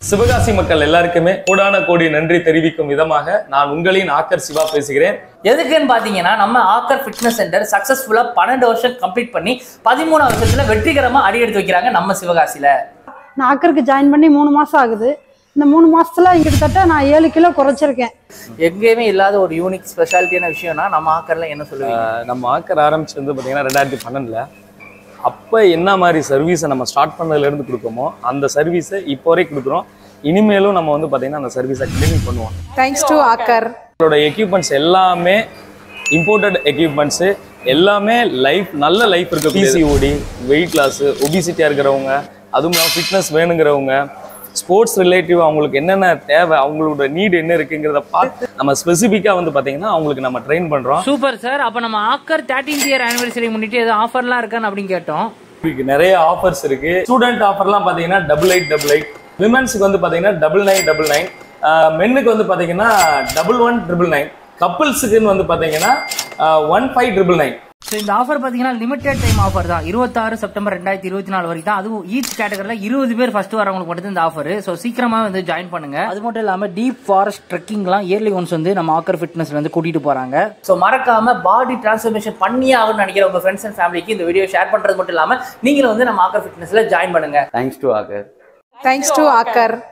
சிவகாசி மக்கள் எல்லாருக்குமே கோடான கோடி நன்றி தெரிவிக்கும் விதமாக நான் உங்களின் ஆக்கர் சிவா பேசுகிறேன் எதுக்குன்னு பாத்தீங்கன்னா நம்ம ஆக்கர் ஃபிட்னஸ் சென்டர் சக்சஸ்ஃபுல்லா பன்னெண்டு வருஷம் கம்ப்ளீட் பண்ணி பதிமூணு வருஷத்துல வெற்றிகரமா அடி எடுத்து வைக்கிறாங்க நம்ம சிவகாசியில நான் அக்கருக்கு ஜாயின் பண்ணி மூணு மாதம் ஆகுது இந்த மூணு மாசத்துல கிட்டத்தட்ட நான் ஏழு கிலோ குறைச்சிருக்கேன் எங்கேயுமே இல்லாத ஒரு யூனிக் ஸ்பெஷாலிட்டியான விஷயம்னா நம்ம ஆக்கர்ல என்ன சொல்லுவீங்க ஆஹ் நம்ம ஆக்கர் ஆரம்பிச்சு வந்து பார்த்தீங்கன்னா ரெண்டாயிரத்தி பன்னெண்டில் அப்போ என்ன மாதிரி சர்வீஸை நம்ம ஸ்டார்ட் பண்ணதுலேருந்து கொடுக்கோமோ அந்த சர்வீஸை இப்போ வரைக்கும் கொடுக்குறோம் இனிமேலும் நம்ம வந்து பார்த்தீங்கன்னா அந்த சர்வீஸை கண்டினியூ பண்ணுவோம் தேங்க்ஸ் டு அக்கர் நம்மளோட எக்யூப்மெண்ட்ஸ் எல்லாமே இம்போர்ட்டட் எக்யூப்மெண்ட்ஸு எல்லாமே லைஃப் நல்ல லைஃப் இருக்கு பிசிஓடி வெயிட் லாஸ் ஒபிசிட்டியாக இருக்கிறவங்க அதுவும் இல்லாமல் ஃபிட்னஸ் வேணுங்கிறவங்க ஸ்போர்ட்ஸ் ரிலேட்டிவ் அவங்களுக்கு என்னென்ன தேவை அவங்களோட நீட் என்ன இருக்குங்கிறத பார்த்து நம்ம ஸ்பெசிஃபிக்காக வந்து பார்த்தீங்கன்னா அவங்களுக்கு நம்ம ட்ரெயின் பண்ணுறோம் சூப்பர் சார் அப்ப நம்ம ஆக்கர் தேர்ட்டீன்த் இயர் ஆனிவர்சரி முன்னிட்டு எதுவும் ஆஃபர்லாம் இருக்கான்னு அப்படின்னு கேட்டோம் இதுக்கு நிறைய ஆஃபர்ஸ் இருக்கு ஸ்டூடெண்ட் ஆஃபர்லாம் பார்த்தீங்கன்னா டபுள் எயிட் டபுள் எயிட் விமன்ஸுக்கு வந்து பார்த்தீங்கன்னா டபுள் நைன் டபுள் நைன் மென்னுக்கு வந்து பார்த்தீங்கன்னா டபுள் ஒன் ட்ரிபிள் நைன் கப்புள்ஸுக்குன்னு வந்து பார்த்தீங்கன்னா one five triple nine so இந்த ஆஃபர் பார்த்தீங்கன்னா லிமிடெட் டைம் ஆஃபர் தான் இருபத்தாறு செப்டம்பர் ரெண்டாயிரத்தி இருபத்தி நாலு வரைக்கும் தான் அதுவும் ஈச் கேட்டகரியில் இருபது பேர் ஃபர்ஸ்ட் வரவங்களுக்கு மட்டும் இந்த ஆஃபர் ஸோ சீக்கிரமா வந்து ஜாயின் பண்ணுங்க அது மட்டும் இல்லாமல் டீப் ஃபாரஸ்ட் ட்ரெக்கிங்லாம் இயர்லி ஒன்ஸ் வந்து நம்ம ஆக்கர் ஃபிட்னஸ்ல வந்து கூட்டிட்டு போறாங்க ஸோ மறக்காம பாடி டிரான்ஸ்ஃபர்மேஷன் பண்ணியே ஆகணும்னு நினைக்கிற உங்க ஃப்ரெண்ட்ஸ் அண்ட் ஃபேமிலிக்கு இந்த வீடியோ ஷேர் பண்றது மட்டும் இல்லாம நீங்களும் வந்து நம்ம ஆக்கர் ஃபிட்னஸ்ல ஜாயின் பண்ணுங்க thanks to Aakar thanks to occur